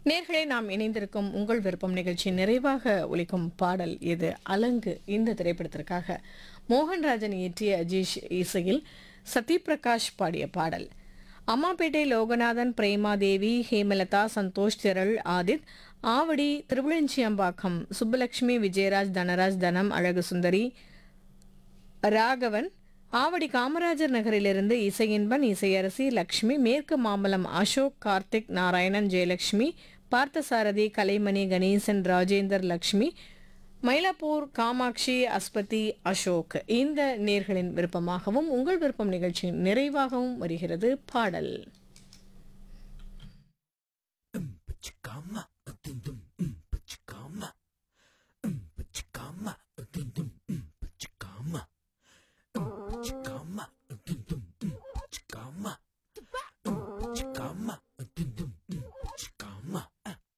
நேர்களை நாம் இணைந்திருக்கும் உங்கள் விருப்பம் நிகழ்ச்சி நிறைவாக ஒலிக்கும் பாடல் இது அலங்கு இந்த திரைப்படத்திற்காக மோகன்ராஜன் இயற்றிய அஜீஷ் இசையில் சத்யபிரகாஷ் பாடிய பாடல் அம்மாப்பேட்டை லோகநாதன் பிரேமாதேவி ஹேமலதா சந்தோஷ் திரள் ஆதித் ஆவடி திருவிழஞ்சியம்பாக்கம் சுப்புலட்சுமி விஜயராஜ் தனராஜ் தனம் அழகு சுந்தரி ராகவன் ஆவடி காமராஜர் நகரிலிருந்து இசையின்பன் இசையரசி லக்ஷ்மி மேற்கு மாம்பலம் அசோக் கார்த்திக் நாராயணன் ஜெயலட்சுமி பார்த்தசாரதி கலைமணி கணேசன் ராஜேந்தர் லக்ஷ்மி மயிலாப்பூர் காமாட்சி அஸ்பதி அசோக் இந்த நேர்களின் விருப்பமாகவும் உங்கள் விருப்பம் நிகழ்ச்சியின் நிறைவாகவும் வருகிறது பாடல்